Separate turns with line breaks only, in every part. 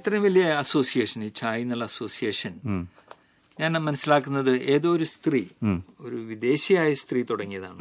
ഇത്രയും വലിയ അസോസിയേഷൻ ഈ ചായ് എന്നുള്ള അസോസിയേഷൻ ഞാൻ മനസ്സിലാക്കുന്നത് ഏതോ ഒരു സ്ത്രീ ഒരു വിദേശിയായ സ്ത്രീ തുടങ്ങിയതാണ്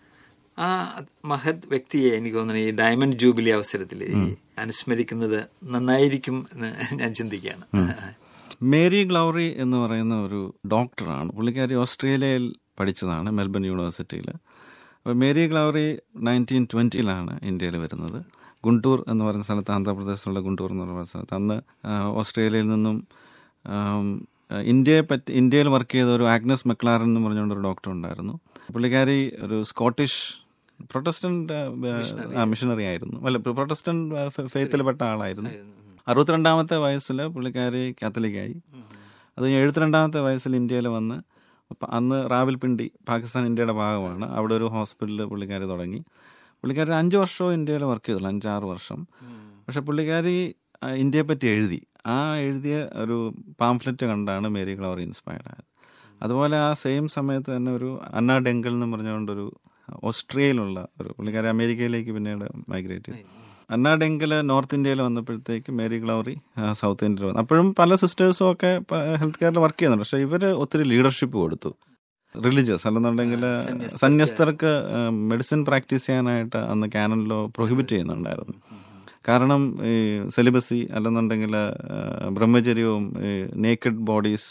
ആ മഹത് വ്യക്തിയെ എനിക്ക് തോന്നുന്നു ഈ ഡയമണ്ട് ജൂബിലി അവസരത്തിൽ ഈ അനുസ്മരിക്കുന്നത് നന്നായിരിക്കും എന്ന് ഞാൻ ചിന്തിക്കുകയാണ്
മേരി ഗ്ലൗറി എന്ന് പറയുന്ന ഒരു ഡോക്ടറാണ് പുള്ളിക്കാരി ഓസ്ട്രേലിയയിൽ പഠിച്ചതാണ് മെൽബൺ യൂണിവേഴ്സിറ്റിയിൽ അപ്പോൾ മേരി ഗ്ലൗറി നയൻറ്റീൻ ട്വൻറ്റിയിലാണ് ഇന്ത്യയിൽ വരുന്നത് ഗുണ്ടൂർ എന്ന് പറയുന്ന സ്ഥലത്ത് ആന്ധ്രാപ്രദേശിലുള്ള ഗുണ്ടൂർ എന്ന് പറയുന്ന സ്ഥലത്ത് അന്ന് ആ, ഓസ്ട്രേലിയയിൽ നിന്നും ആം, ഇന്ത്യയെ പറ്റി ഇന്ത്യയിൽ വർക്ക് ചെയ്ത ഒരു ആഗ്നസ് മെക്ലാറൻ എന്ന് പറഞ്ഞുകൊണ്ട് ഒരു ഡോക്ടർ ഉണ്ടായിരുന്നു പുള്ളിക്കാരി ഒരു സ്കോട്ടിഷ് പ്രൊട്ടസ്റ്റന്റ് മിഷണറി ആയിരുന്നു അല്ല പ്രൊട്ടസ്റ്റന്റ് ഫെയ്ത്തിൽപ്പെട്ട ആളായിരുന്നു അറുപത്തിരണ്ടാമത്തെ വയസ്സിൽ പുള്ളിക്കാരി കാത്തലിക്കായി അത് കഴിഞ്ഞ് എഴുപത്തിരണ്ടാമത്തെ വയസ്സിൽ ഇന്ത്യയിൽ വന്ന് അപ്പം അന്ന് റാവൽപിണ്ടി പാകിസ്ഥാൻ ഇന്ത്യയുടെ ഭാഗമാണ് അവിടെ ഒരു ഹോസ്പിറ്റലിൽ പുള്ളിക്കാരി തുടങ്ങി പുള്ളിക്കാരി ഒരു അഞ്ച് വർഷവും ഇന്ത്യയിൽ വർക്ക് ചെയ്തുള്ളൂ അഞ്ചാറ് വർഷം പക്ഷെ പുള്ളിക്കാരി ആ, ഇന്ത്യയെ പറ്റി എഴുതി ആ എഴുതിയ ഒരു പാംഫ്ലെറ്റ് കണ്ടാണ് മേരി ഗ്ലൗറി ഇൻസ്പയർഡ് ആയത് അതുപോലെ ആ സെയിം സമയത്ത് തന്നെ ഒരു അന്ന ഡെങ്കൽ എന്ന് പറഞ്ഞുകൊണ്ടൊരു ഓസ്ട്രിയയിലുള്ള ഒരു പുള്ളിക്കാരി അമേരിക്കയിലേക്ക് പിന്നീട് മൈഗ്രേറ്റ് ചെയ്തു അന്ന ഡെങ്കൽ നോർത്ത് ഇന്ത്യയിൽ വന്നപ്പോഴത്തേക്ക് മേരി ഗ്ലൗറി ആ, സൗത്ത് ഇന്ത്യയിൽ വന്നു അപ്പോഴും പല സിസ്റ്റേഴ്സും ഒക്കെ ഹെൽത്ത് കെയറിൽ വർക്ക് ചെയ്യുന്നുണ്ട് പക്ഷേ ഇവർ ഒത്തിരി ലീഡർഷിപ്പ് കൊടുത്തു റിലീജിയസ് അല്ലെന്നുണ്ടെങ്കിൽ സന്യസ്തർക്ക് മെഡിസിൻ പ്രാക്ടീസ് ചെയ്യാനായിട്ട് അന്ന് കാനനിലോ പ്രൊഹിബിറ്റ് ചെയ്യുന്നുണ്ടായിരുന്നു കാരണം ഈ സെലിബസി അല്ലെന്നുണ്ടെങ്കിൽ ബ്രഹ്മചര്യവും നേക്കഡ് ബോഡീസ്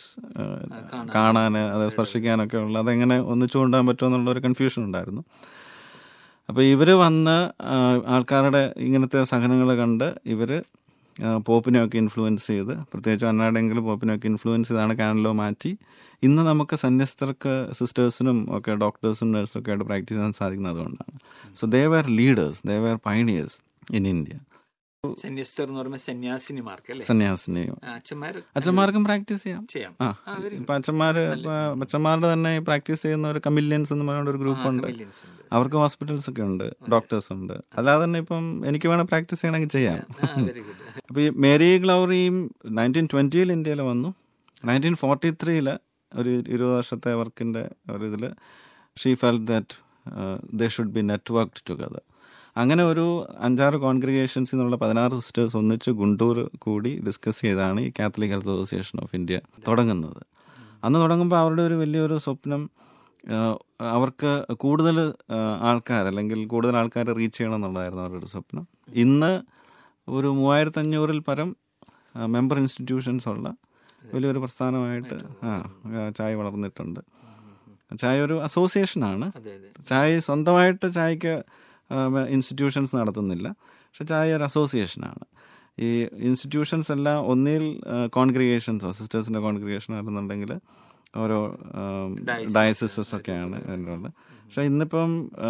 കാണാൻ അത് സ്പർശിക്കാനൊക്കെ ഉള്ള അതെങ്ങനെ ഒന്നിച്ചു കൊണ്ടുപോകാൻ പറ്റുമെന്നുള്ള ഒരു കൺഫ്യൂഷൻ ഉണ്ടായിരുന്നു അപ്പോൾ ഇവർ വന്ന് ആ, ആൾക്കാരുടെ ഇങ്ങനത്തെ സഹനങ്ങൾ കണ്ട് ഇവർ പോപ്പിനെയൊക്കെ ഇൻഫ്ലുവൻസ് ചെയ്ത് പ്രത്യേകിച്ച് അന്നാടെങ്കിൽ പോപ്പിനെയൊക്കെ ഇൻഫ്ലുവൻസ് ചെയ്താണ് കാനലോ മാറ്റി ഇന്ന് നമുക്ക് സന്യസ്തർക്ക് സിസ്റ്റേഴ്സിനും ഒക്കെ ഡോക്ടേഴ്സും നഴ്സും ഒക്കെ ആയിട്ട് പ്രാക്ടീസ് ചെയ്യാൻ സാധിക്കുന്നത് അതുകൊണ്ടാണ് so they were leaders they were pioneers in India
സന്യസ്തർ എന്ന് പറയുമ്പോൾ സന്യാസിനിമാർക്ക് അല്ലേ
സന്യാസിനെയും
അച്ഛന്മാർ
അച്ഛന്മാർക്കും പ്രാക്ടീസ് ചെയ്യാം
ചെയ്യാം
ആ ഇപ്പൊ അച്ഛന്മാര് ഇപ്പൊ അച്ഛന്മാരുടെ തന്നെ പ്രാക്ടീസ് ചെയ്യുന്ന ഒരു കമില്യൻസ് എന്ന് പറയുന്ന ഒരു ഗ്രൂപ്പ് ഉണ്ട്
കമില്യൻസ് ഉണ്ട്.
അവർക്ക് ഹോസ്പിറ്റൽസ് ഒക്കെ ഉണ്ട് ഡോക്ടേഴ്സ് ഉണ്ട് അല്ലാതെ തന്നെ ഇപ്പം എനിക്ക് വേണം പ്രാക്ടീസ് ചെയ്യണമെങ്കിൽ ചെയ്യാം
വെരി ഗുഡ്
അപ്പോൾ ഈ മേരി ഗ്ലൗറിയും നയൻറ്റീൻ ട്വൻറ്റിയിൽ ഇന്ത്യയിൽ വന്നു നയൻറ്റീൻ ഫോർട്ടി ത്രീയിൽ ഒരു ഇരുപത് വർഷത്തെ വർക്കിൻ്റെ ഒരു ഇതിൽ she felt that they should be networked together അങ്ങനെ ഒരു അഞ്ചാറ് കോൺഗ്രിഗേഷൻസിൽ നിന്നുള്ള പതിനാറ് സിസ്റ്റേഴ്സ് ഒന്നിച്ച് ഗുണ്ടൂർ കൂടി ഡിസ്കസ് ചെയ്താണ് ഈ Catholic Health Association of India തുടങ്ങുന്നത് അന്ന് തുടങ്ങുമ്പോൾ അവരുടെ ഒരു വലിയൊരു സ്വപ്നം ആ, അവർക്ക് കൂടുതൽ ആൾക്കാർ അല്ലെങ്കിൽ കൂടുതൽ ആൾക്കാരെ റീച്ച് ചെയ്യണം എന്നുള്ളതായിരുന്നു അവരുടെ ഒരു സ്വപ്നം ഇന്ന് ഒരു മൂവായിരത്തി അഞ്ഞൂറിൽ പരം മെമ്പർ ഇൻസ്റ്റിറ്റ്യൂഷൻസ് ഉള്ള വലിയൊരു പ്രസ്ഥാനമായിട്ട് ആ ആ, ചായ വളർന്നിട്ടുണ്ട് ചായ ഒരു അസോസിയേഷനാണ്
അതെ അതെ
ചായ സ്വന്തമായിട്ട് ചായക്ക് ഇൻസ്റ്റിറ്റ്യൂഷൻസ് നടത്തുന്നില്ല പക്ഷെ ചായ ഒരു അസോസിയേഷനാണ് ഈ ഇൻസ്റ്റിറ്റ്യൂഷൻസ് എല്ലാം ഒന്നിൽ കോൺഗ്രിഗേഷൻസോ സിസ്റ്റേഴ്സിൻ്റെ കോൺഗ്രിഗേഷൻ ആണെന്നുണ്ടെങ്കിൽ ഓരോ ഡയസിസസ് ഒക്കെയാണ് അതിൻ്റെ പക്ഷെ ഇന്നിപ്പം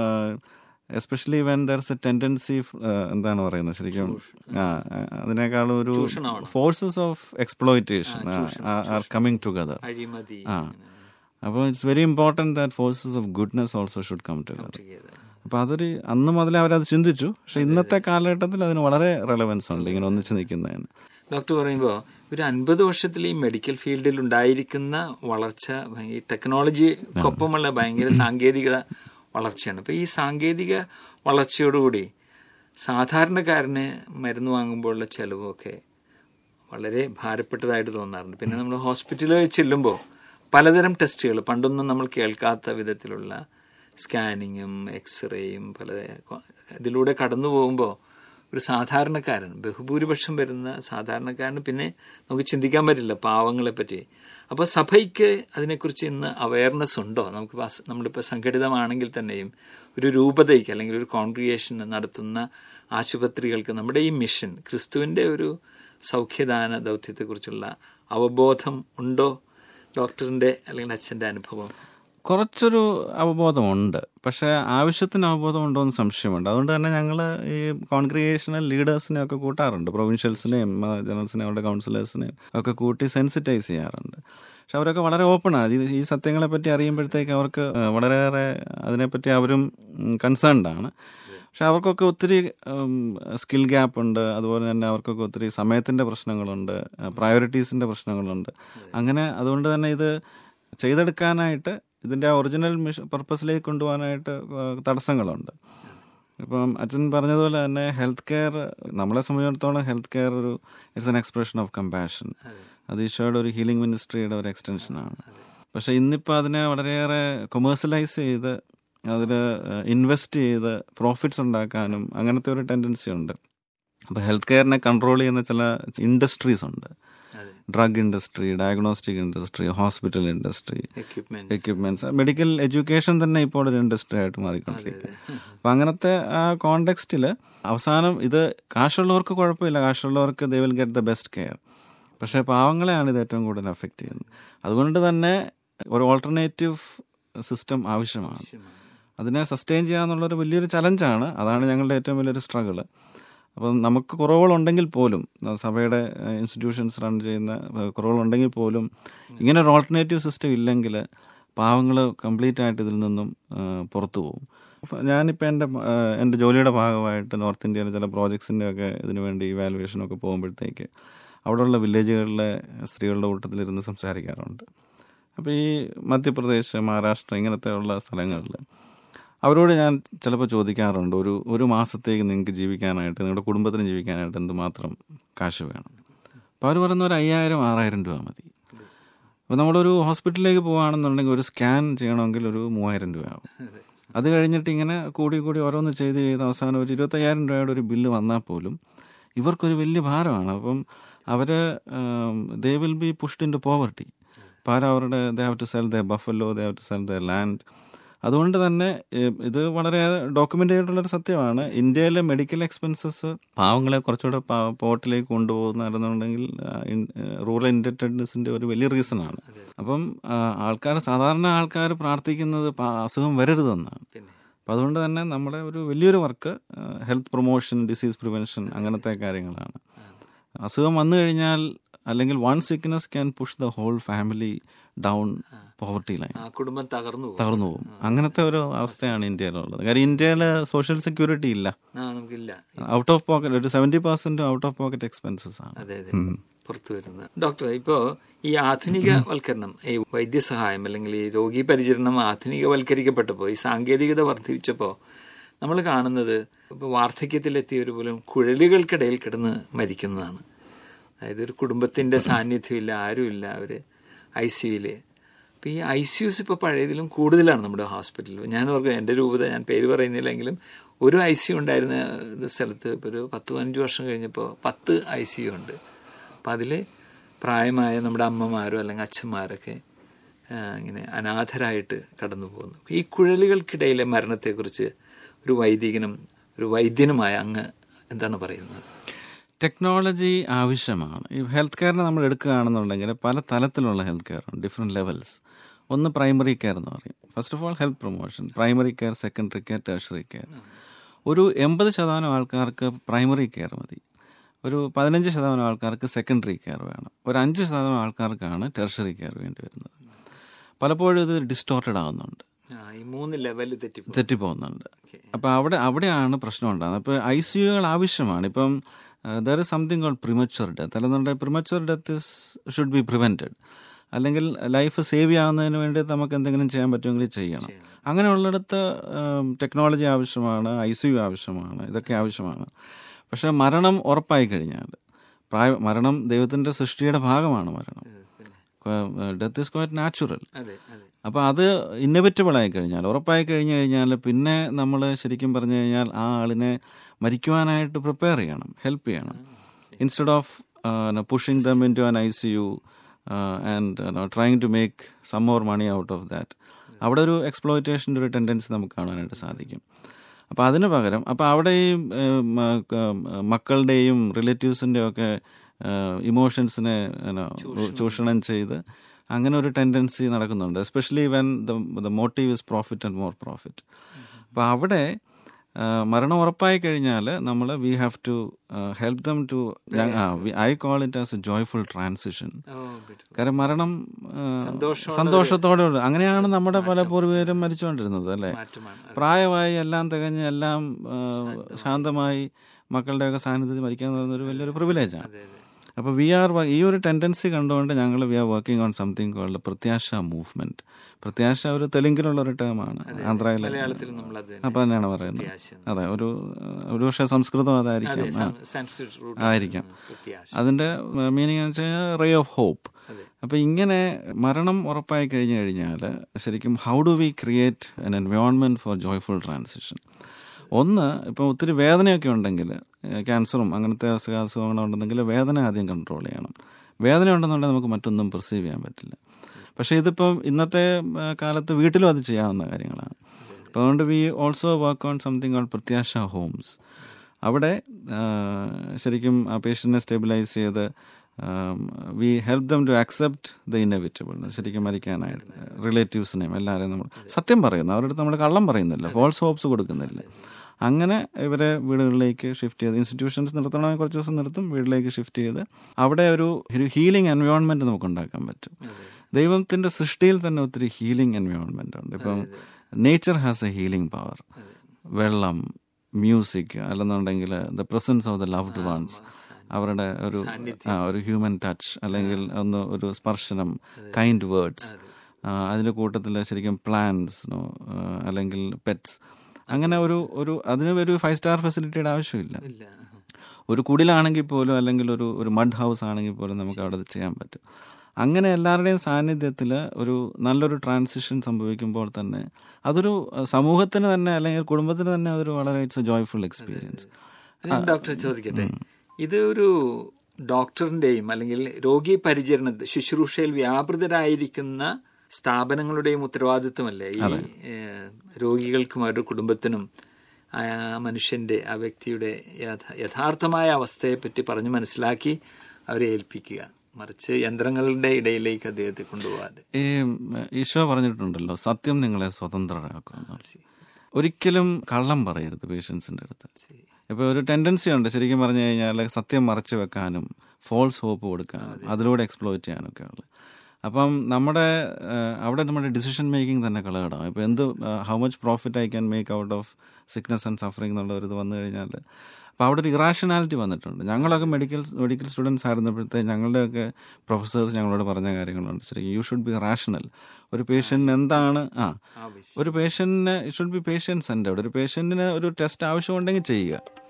especially when there's a tendency എന്താണ് പറയുന്നത് ശരിക്കും ആ അതിനേക്കാളും ഒരു forces of exploitation are coming together
അഴിമതി
ആ അപ്പോൾ it's very important that forces of goodness also should come together അപ്പോൾ അതൊരു അന്ന് മുതലേ അവരത് ചിന്തിച്ചു പക്ഷെ ഇന്നത്തെ കാലഘട്ടത്തിൽ അതിന് വളരെ റെലവൻസ് ഉണ്ട് ഇങ്ങനെ ഒന്നിച്ച് നിൽക്കുന്നതിന്
ഡോക്ടർ പറയുമ്പോൾ ഒരു അൻപത് വർഷത്തിൽ ഈ മെഡിക്കൽ ഫീൽഡിൽ ഉണ്ടായിരിക്കുന്ന വളർച്ച ഈ ടെക്നോളജിക്കൊപ്പമുള്ള ഭയങ്കര സാങ്കേതികത വളർച്ചയാണ് അപ്പോൾ ഈ സാങ്കേതിക വളർച്ചയോടുകൂടി സാധാരണക്കാരന് മരുന്ന് വാങ്ങുമ്പോഴുള്ള ചിലവൊക്കെ വളരെ ഭാരപ്പെട്ടതായിട്ട് തോന്നാറുണ്ട് പിന്നെ നമ്മൾ ഹോസ്പിറ്റലുകളിൽ ചെല്ലുമ്പോൾ പലതരം ടെസ്റ്റുകൾ പണ്ടൊന്നും നമ്മൾ കേൾക്കാത്ത വിധത്തിലുള്ള സ്കാനിങ്ങും എക്സ്റേയും പല ഇതിലൂടെ കടന്നു പോകുമ്പോൾ ഒരു സാധാരണക്കാരൻ ബഹുഭൂരിപക്ഷം വരുന്ന സാധാരണക്കാരന് പിന്നെ നമുക്ക് ചിന്തിക്കാൻ പറ്റില്ല പാവങ്ങളെ പറ്റി അപ്പോൾ സഭയ്ക്ക് അതിനെക്കുറിച്ച് ഇന്ന് അവയർനെസ് ഉണ്ടോ നമുക്ക് നമ്മളിപ്പോൾ സംഘടിതമാണെങ്കിൽ തന്നെയും ഒരു രൂപതയ്ക്ക് അല്ലെങ്കിൽ ഒരു കോൺഗ്രിഗേഷൻ നടത്തുന്ന ആശുപത്രികൾക്ക് നമ്മുടെ ഈ മിഷൻ ക്രിസ്തുവിൻ്റെ ഒരു സൗഖ്യദാന ദൗത്യത്തെക്കുറിച്ചുള്ള അവബോധം ഉണ്ടോ ഡോക്ടറിൻ്റെ അല്ലെങ്കിൽ അച്ഛൻ്റെ അനുഭവം
കുറച്ചൊരു അവബോധമുണ്ട് പക്ഷേ ആവശ്യത്തിന് അവബോധം ഉണ്ടോ എന്ന് സംശയമുണ്ട് അതുകൊണ്ട് തന്നെ ഞങ്ങൾ ഈ കോൺഗ്രിഗേഷണൽ ലീഡേഴ്സിനെ ഒക്കെ കൂട്ടാറുണ്ട് പ്രൊവിൻഷ്യൽസിനെയും ജനറൽസിനെയും അവരുടെ കൗൺസിലേഴ്സിനെയും ഒക്കെ കൂട്ടി സെൻസിറ്റൈസ് ചെയ്യാറുണ്ട് പക്ഷെ അവരൊക്കെ വളരെ ഓപ്പണാണ് ഈ സത്യങ്ങളെ പറ്റി അറിയുമ്പോഴത്തേക്ക് അവർക്ക് വളരെയേറെ അതിനെപ്പറ്റി അവരും കൺസേൺഡ് ആണ് പക്ഷെ അവർക്കൊക്കെ ഒത്തിരി സ്കിൽ ഗ്യാപ്പ് ഉണ്ട് അതുപോലെ തന്നെ അവർക്കൊക്കെ ഒത്തിരി സമയത്തിൻ്റെ പ്രശ്നങ്ങളുണ്ട് പ്രയോറിറ്റീസിൻ്റെ പ്രശ്നങ്ങളുണ്ട് അങ്ങനെ അതുകൊണ്ട് തന്നെ ഇത് ചെയ്തെടുക്കാനായിട്ട് ഇതിൻ്റെ ഒറിജിനൽ മിഷൻ പർപ്പസിലേക്ക് കൊണ്ടുപോകാനായിട്ട് തടസ്സങ്ങളുണ്ട് ഇപ്പം അച്ഛൻ പറഞ്ഞതുപോലെ തന്നെ ഹെൽത്ത് കെയർ നമ്മളെ സംബന്ധിച്ചിടത്തോളം ഹെൽത്ത് കെയർ ഒരു it's an expression of compassion അത് ഈശോയുടെ ഒരു ഹീലിംഗ് മിനിസ്ട്രിയുടെ ഒരു എക്സ്റ്റൻഷനാണ് പക്ഷെ ഇന്നിപ്പോൾ അതിനെ വളരെയേറെ കൊമേഴ്സ്യലൈസ് ചെയ്ത് അതിൽ ഇൻവെസ്റ്റ് ചെയ്ത് പ്രോഫിറ്റ്സ് ഉണ്ടാക്കാനും അങ്ങനത്തെ ഒരു ടെൻഡൻസി ഉണ്ട് അപ്പോൾ ഹെൽത്ത് കെയറിനെ കൺട്രോൾ ചെയ്യുന്ന ചില ഇൻഡസ്ട്രീസ് ഉണ്ട്
അതെ
drug industry diagnostic industry hospital industry
equipment
equipments medical education തന്നെ ഇപ്പോൾ ഒരു ഇൻഡസ്ട്രി ആയിട്ട് മാറിക്കൊണ്ടിരിക്കുക അപ്പം അങ്ങനത്തെ ആ കോണ്ടെക്സ്റ്റിൽ അവസാനം ഇത് കാശുള്ളവർക്ക് കുഴപ്പമില്ല കാശുള്ളവർക്ക് they will get the best care പക്ഷേ പാവങ്ങളെയാണ് ഇത് ഏറ്റവും കൂടുതൽ അഫക്റ്റ് ചെയ്യുന്നത് അതുകൊണ്ട് തന്നെ ഒരു ഓൾട്ടർനേറ്റീവ് സിസ്റ്റം ആവശ്യമാണ് അതിനെ സസ്റ്റെയിൻ ചെയ്യാന്നുള്ളൊരു വലിയൊരു ചലഞ്ചാണ് അതാണ് ഞങ്ങളുടെ ഏറ്റവും വലിയൊരു സ്ട്രഗിൾ അപ്പം നമുക്ക് കുറവുകളുണ്ടെങ്കിൽ പോലും ന- സഭയുടെ ഇൻസ്റ്റിറ്റ്യൂഷൻസ് റൺ ചെയ്യുന്ന ഏഹ്, കുറവുകളുണ്ടെങ്കിൽ പോലും ഇങ്ങനെ ഒരു ഓൾട്ടർനേറ്റീവ് സിസ്റ്റം ഇല്ലെങ്കിൽ പാവങ്ങൾ കംപ്ലീറ്റ് ആയിട്ട് ഇതിൽ നിന്നും ഏഹ്, പുറത്തു പോകും ഫ- ഞാനിപ്പോൾ എൻ്റെ ഏഹ്, എൻ്റെ ജോലിയുടെ ഭാഗമായിട്ട് നോർത്ത് ഇന്ത്യയിലെ ചില പ്രോജക്ട്സിൻ്റെ ഒക്കെ ഇതിനു വേണ്ടി ഇവാലുവേഷനൊക്കെ പോകുമ്പോഴത്തേക്ക് അവിടെയുള്ള വില്ലേജുകളിലെ സ്ത്രീകളുടെ കൂട്ടത്തിലിരുന്ന് സംസാരിക്കാറുണ്ട് അപ്പോൾ ഈ മധ്യപ്രദേശ് മഹാരാഷ്ട്ര ഇങ്ങനത്തെ ഉള്ള സ്ഥലങ്ങളിൽ അവരോട് ഞാൻ ചിലപ്പോൾ ചോദിക്കാറുണ്ട് ഒരു ഒരു മാസത്തേക്ക് നിങ്ങൾക്ക് ജീവിക്കാനായിട്ട് നിങ്ങളുടെ കുടുംബത്തിന് ജീവിക്കാനായിട്ട് എന്തുമാത്രം കാശ് വേണം അപ്പോൾ അവർ പറയുന്ന ഒരു അയ്യായിരം ആറായിരം രൂപ മതി അപ്പോൾ നമ്മളൊരു ഹോസ്പിറ്റലിലേക്ക് പോകുകയാണെന്നുണ്ടെങ്കിൽ ഒരു സ്കാൻ ചെയ്യണമെങ്കിൽ ഒരു മൂവായിരം രൂപയാവും അത് കഴിഞ്ഞിട്ട് ഇങ്ങനെ കൂടി കൂടി ഓരോന്ന് ചെയ്ത് ചെയ്ത് അവസാനം ഒരു ഇരുപത്തയ്യായിരം രൂപയുടെ ഒരു ബില്ല് വന്നാൽ പോലും ഇവർക്കൊരു വലിയ ഭാരമാണ് അപ്പം അവർ they will be pushed into poverty അപ്പോൾ അവരുടെ they have to sell the buffalo they have to sell the land അതുകൊണ്ട് തന്നെ ഏഹ്, ഇത് വളരെ ഡോക്യുമെൻ്റ് ചെയ്തിട്ടുള്ളൊരു സത്യമാണ് ഇന്ത്യയിലെ മെഡിക്കൽ എക്സ്പെൻസസ് പാവങ്ങളെ കുറച്ചുകൂടെ പോർട്ടിലേക്ക് കൊണ്ടുപോകുന്നതെന്നുണ്ടെങ്കിൽ റൂറൽ ഇൻഡറ്റഡ്നെസ്സിൻ്റെ ഒരു വലിയ റീസണാണ് അപ്പം ആൾക്കാർ സാധാരണ ആൾക്കാർ പ്രാർത്ഥിക്കുന്നത് പ- അസുഖം വരരുതെന്നാണ്
പിന്നെ
അപ്പം അതുകൊണ്ട് തന്നെ നമ്മുടെ ഒരു വലിയൊരു work health promotion disease prevention അങ്ങനത്തെ കാര്യങ്ങളാണ് അസുഖം വന്നു കഴിഞ്ഞാൽ അല്ലെങ്കിൽ one sickness can push the whole family down poverty line
ആ കുടുംബം തകർന്നു പോകും
തകർന്നു പോകും അങ്ങനത്തെ ഒരു അവസ്ഥയാണ് ഇന്ത്യയിലുള്ളത് കാര്യം ഇന്ത്യയിൽ സോഷ്യൽ സെക്യൂരിറ്റി ഇല്ല
ആ നമുക്കില്ല
ഔട്ട് ഓഫ് പോക്കറ്റ് ഒരു seventy percent out of pocket expenses ആണ്
അതെ അതെ പുറത്തു വരുന്നത് ഡോക്ടർ ഇപ്പോ ഈ ആധുനികവൽക്കരണം ഈ വൈദ്യസഹായം അല്ലെങ്കിൽ ഈ രോഗി പരിചരണം ആധുനികവൽക്കരിക്കപ്പെട്ടപ്പോൾ ഈ സാങ്കേതികത വർദ്ധിപ്പിച്ചപ്പോൾ നമ്മൾ കാണുന്നത് ഇപ്പോൾ വാർദ്ധക്യത്തിലെത്തിയവർ പോലും കുഴലുകൾക്കിടയിൽ കിടന്ന് മരിക്കുന്നതാണ് അതായത് ഒരു കുടുംബത്തിന്റെ സാന്നിധ്യമില്ല ആരുമില്ല അവര് ഐ സിയുല് അപ്പോൾ ഈ ഐ സിയുസ് ഇപ്പോൾ പഴയതിലും കൂടുതലാണ് നമ്മുടെ ഹോസ്പിറ്റലിൽ ഞാൻ ഓർക്കും എൻ്റെ രൂപത ഞാൻ പേര് പറയുന്നില്ലെങ്കിലും ഒരു ഐ സി യു ഉണ്ടായിരുന്ന ഇത് സ്ഥലത്ത് ഇപ്പോൾ ഒരു പത്ത് പതിനഞ്ച് വർഷം കഴിഞ്ഞപ്പോൾ പത്ത് ഐ സി യു ഉണ്ട് അപ്പം അതിൽ പ്രായമായ നമ്മുടെ അമ്മമാരോ അല്ലെങ്കിൽ അച്ഛന്മാരൊക്കെ ആ, ഇങ്ങനെ അനാഥരായിട്ട് കടന്നു പോകുന്നു ഈ കുഴലുകൾക്കിടയിലെ മരണത്തെക്കുറിച്ച് ഒരു വൈദികനും ഒരു വൈദ്യനുമായ അങ്ങ് എന്താണ് പറയുന്നത്
ടെക്നോളജി ആവശ്യമാണ് ഈ ഹെൽത്ത് കെയറിനെ നമ്മൾ എടുക്കുകയാണെന്നുണ്ടെങ്കിൽ പല തലത്തിലുള്ള ഹെൽത്ത് കെയർ ഉണ്ട് ഡിഫറെൻറ്റ് ലെവൽസ് ഒന്ന് പ്രൈമറി കെയർ എന്ന് പറയും first of all health promotion primary care secondary care tertiary care ഒരു എൺപത് ശതമാനം ആൾക്കാർക്ക് പ്രൈമറി കെയർ മതി ഒരു പതിനഞ്ച് ശതമാനം ആൾക്കാർക്ക് സെക്കൻഡറി കെയർ വേണം ഒരു അഞ്ച് ശതമാനം ആൾക്കാർക്കാണ് ടെർഷറി കെയർ വേണ്ടി വരുന്നത് പലപ്പോഴും ഇത് ഡിസ്റ്റോർട്ടഡ് ആവുന്നുണ്ട്
ആ, ഈ മൂന്ന് ലെവലിൽ തെറ്റി
തെറ്റിപ്പോകുന്നുണ്ട് അപ്പോൾ അവിടെ അവിടെയാണ് പ്രശ്നം ഉണ്ടാകുന്നത് അപ്പോൾ ഐ സി യുകൾ ആവശ്യമാണ് ഇപ്പം there is something call premature death അല്ലെന്നുണ്ടെങ്കിൽ premature death is should be prevented അല്ലെങ്കിൽ ലൈഫ് സേവ് ചെയ്യാവുന്നതിന് വേണ്ടി നമുക്ക് എന്തെങ്കിലും ചെയ്യാൻ പറ്റുമെങ്കിൽ ചെയ്യണം അങ്ങനെയുള്ളിടത്ത് ടെക്നോളജി ആവശ്യമാണ് ഐ സി യു ആവശ്യമാണ് ഇതൊക്കെ ആവശ്യമാണ് പക്ഷേ മരണം ഉറപ്പായി കഴിഞ്ഞാൽ പ്രായ മരണം ദൈവത്തിൻ്റെ സൃഷ്ടിയുടെ ഭാഗമാണ് മരണം ഡെത്ത് ഇസ് ക്വൈറ്റ് നാച്ചുറൽ
അതെ അതെ
അപ്പോൾ അത് ഇന്നവിറ്റബിൾ ആയി കഴിഞ്ഞാൽ ഉറപ്പായി കഴിഞ്ഞു കഴിഞ്ഞാൽ പിന്നെ നമ്മൾ ശരിക്കും പറഞ്ഞു കഴിഞ്ഞാൽ ആ ആളിനെ മരിക്കുവാനായിട്ട് പ്രിപ്പയർ ചെയ്യണം ഹെൽപ്പ് ചെയ്യണം instead of pushing them into an I C U and trying to make some more money out of that അവിടെ ഒരു എക്സ്പ്ലോയിറ്റേഷൻ്റെ ഒരു ടെൻഡൻസി നമുക്ക് കാണാനായിട്ട് സാധിക്കും അപ്പോൾ അതിന് പകരം അപ്പോൾ അവിടെ ഈ ഏഹ്, മ- ക- മക്കളുടെയും റിലേറ്റീവ്സിൻ്റെയും ഒക്കെ ഇമോഷൻസിനെ ചൂഷണം ചെയ്ത് അങ്ങനെ ഒരു ടെൻഡൻസി നടക്കുന്നുണ്ട് especially when the motive is profit and more profit അപ്പോൾ അവിടെ ആ, മരണം ഉറപ്പായി കഴിഞ്ഞാൽ നമ്മൾ we have to help them to I call it as a joyful transition
oh beautiful.
കാരണം മരണം ആ,
സന്തോഷമുള്ള
സന്തോഷത്തോടെ ഉള്ള- അങ്ങനെയാണ് നമ്മുടെ പല പൂർവികരും മരിച്ചുകൊണ്ടിരുന്നത് അല്ലേ
മാറ്റമാണ് അതെ.
പ്രായമായി എല്ലാം തികഞ്ഞ് എല്ലാം ആ, ശാന്തമായി മക്കളുടെയൊക്കെ സാന്നിധ്യത്തിൽ മരിക്കുക എന്ന് പറയുന്ന ഒരു വലിയൊരു പ്രിവിലേജാണ്
അതെ അതെ
അപ്പോൾ വി ആർ ഈ ഒരു ടെൻഡൻസി കണ്ടുകൊണ്ട് ഞങ്ങൾ we are working on something called Prathyasha movement Prathyasha ഒരു തെലുങ്കിലുള്ള ഒരു ടേമാണ് ആന്ത്രയിലെ
മലയാളത്തിൽ നമ്മൾ അത്
അപ്പം തന്നെയാണ് പറയുന്നത് അതെ ഒരു ഒരു പക്ഷേ സംസ്കൃതം അതായിരിക്കും ആ.
സാൻസ്ക്രിറ്റ് റൂട്ട്
ആയിരിക്കാം
പ്രത്യാശ
അതിൻ്റെ മീനിങ് എന്ന് വെച്ച് കഴിഞ്ഞാൽ റേ ഓഫ് ഹോപ്പ് അപ്പോൾ ഇങ്ങനെ മരണം ഉറപ്പായി കഴിഞ്ഞു കഴിഞ്ഞാൽ ശരിക്കും how do we create an environment for joyful transition ഒന്ന് ഇപ്പോൾ ഒത്തിരി വേദനയൊക്കെ ഉണ്ടെങ്കിൽ ക്യാൻസറും അങ്ങനത്തെ അസുഖ അസുഖങ്ങളുണ്ടെങ്കിൽ വേദന ആദ്യം കൺട്രോൾ ചെയ്യണം വേദന ഉണ്ടെന്നുണ്ടെങ്കിൽ നമുക്ക് മറ്റൊന്നും പെർസീവ് ചെയ്യാൻ പറ്റില്ല പക്ഷേ ഇതിപ്പം ഇന്നത്തെ ആ, കാലത്ത് വീട്ടിലും അത് ചെയ്യാവുന്ന കാര്യങ്ങളാണ് അപ്പോൾ അതുകൊണ്ട് we also work on something all Prathyasha homes അവിടെ ആ, ശരിക്കും ആ പേഷ്യൻറ്റിനെ സ്റ്റെബിലൈസ് ചെയ്ത് we help them to accept the inevitable ശരിക്കും മരിക്കാനായിട്ട് റിലേറ്റീവ്സിനെയും എല്ലാവരെയും നമ്മൾ സത്യം പറയുന്നു അവരുടെ അടുത്ത് നമ്മൾ കള്ളം പറയുന്നില്ല ഫോൾസ് ഹോപ്സ് കൊടുക്കുന്നില്ല അങ്ങനെ ഇവരെ വീടുകളിലേക്ക് ഷിഫ്റ്റ് ചെയ്ത് ഇൻസ്റ്റിറ്റ്യൂഷൻസ് നിർത്തണമെങ്കിൽ കുറച്ച് ദിവസം നിർത്തും വീട്ടിലേക്ക് ഷിഫ്റ്റ് ചെയ്ത് അവിടെ ഒരു ഒരു ഹീലിംഗ് എൻവയോൺമെൻറ്റ് നമുക്ക് ഉണ്ടാക്കാൻ പറ്റും ദൈവത്തിൻ്റെ സൃഷ്ടിയിൽ തന്നെ ഒത്തിരി ഹീലിംഗ് എൻവയോൺമെൻ്റ് ഉണ്ട് ഇപ്പം nature has a healing power വെള്ളം മ്യൂസിക് അല്ലെന്നുണ്ടെങ്കിൽ the presence of the loved ones അവരുടെ ഒരു ആ ഒരു ഹ്യൂമൻ ടച്ച് അല്ലെങ്കിൽ ഒന്ന് ഒരു സ്പർശനം കൈൻഡ് വേർഡ്സ് അതിൻ്റെ കൂട്ടത്തിൽ ശരിക്കും പ്ലാൻസ് അല്ലെങ്കിൽ പെറ്റ്സ് അങ്ങനെ ഒരു ഒരു അതിന് ഒരു ഫൈവ് സ്റ്റാർ ഫെസിലിറ്റിയുടെ ആവശ്യമില്ല
ഇല്ല
ഒരു കുടിലാണെങ്കിൽ പോലും അല്ലെങ്കിൽ ഒരു ഒരു മഡ് ഹൗസ് ആണെങ്കിൽ പോലും നമുക്ക് അവിടെ അത് ചെയ്യാൻ പറ്റും അങ്ങനെ എല്ലാവരുടെയും സാന്നിധ്യത്തിൽ ഒരു നല്ലൊരു ട്രാൻസിഷൻ സംഭവിക്കുമ്പോൾ തന്നെ അതൊരു അഹ്, സമൂഹത്തിന് തന്നെ അല്ലെങ്കിൽ കുടുംബത്തിന് തന്നെ അതൊരു വളരെ ഇറ്റ്സ് എ ജോയ്ഫുൾ എക്സ്പീരിയൻസ്
ഞാൻ ഡോക്ടർ ചോദിക്കട്ടെ ഇത് ഒരു ഡോക്ടറിന്റെയും അല്ലെങ്കിൽ രോഗി പരിചരണ ശുശ്രൂഷയിൽ വ്യാപൃതരായിരിക്കുന്ന സ്ഥാപനങ്ങളുടെയും ഉത്തരവാദിത്വമല്ലേ ഈ ഏഹ്, രോഗികൾക്കും അവരുടെ കുടുംബത്തിനും ആ മനുഷ്യന്റെ ആ വ്യക്തിയുടെ യഥ- യഥാർത്ഥമായ അവസ്ഥയെപ്പറ്റി പറഞ്ഞ് മനസ്സിലാക്കി അവരെ ഏൽപ്പിക്കുക മറിച്ച് യന്ത്രങ്ങളുടെ ഇടയിലേക്ക് അദ്ദേഹത്തെ കൊണ്ടുപോകാതെ
ഈ ഉം, ഈശോ പറഞ്ഞിട്ടുണ്ടല്ലോ സത്യം നിങ്ങളെ സ്വതന്ത്രരാക്കും ഒരിക്കലും കള്ളം പറയരുത് പേഷ്യൻസിൻ്റെ അടുത്ത് ഇപ്പോൾ ഒരു ടെൻഡൻസി ഉണ്ട് ശരിക്കും പറഞ്ഞു കഴിഞ്ഞാൽ സത്യം മറച്ചു വെക്കാനും ഫോൾസ് ഹോപ്പ് കൊടുക്കാനും അതിലൂടെ എക്സ്പ്ലോയിറ്റ് ചെയ്യാനൊക്കെ ഉള്ളത് അപ്പം നമ്മുടെ ആ, അവിടെ നമ്മുടെ ഡിസിഷൻ മേക്കിംഗ് തന്നെ കളകടാം ഇപ്പോൾ എന്ത് how much profit I can make out of sickness and suffering എന്നുള്ള ഒരു ഇത് വന്നു കഴിഞ്ഞാൽ അപ്പോൾ അവിടെ ഒരു ഇറാഷണാലിറ്റി വന്നിട്ടുണ്ട് ഞങ്ങളൊക്കെ മെഡിക്കൽ മെഡിക്കൽ സ്റ്റുഡൻസ് ആയിരുന്നപ്പോഴത്തെ ഞങ്ങളുടെയൊക്കെ പ്രൊഫസേഴ്സ് ഞങ്ങളോട് പറഞ്ഞ കാര്യങ്ങളുണ്ട് ശരിക്കും യു ഷുഡ് ബി റാഷണൽ ഒരു പേഷ്യൻറ്റിന് എന്താണ് ആ
ആവശ്യം
ഒരു പേഷ്യൻറ്റിന് ഷുഡ് ബി പേഷ്യൻ സെൻറ്റേഡ് ഒരു പേഷ്യൻറ്റിന് ഒരു ടെസ്റ്റ് ആവശ്യമുണ്ടെങ്കിൽ ചെയ്യുക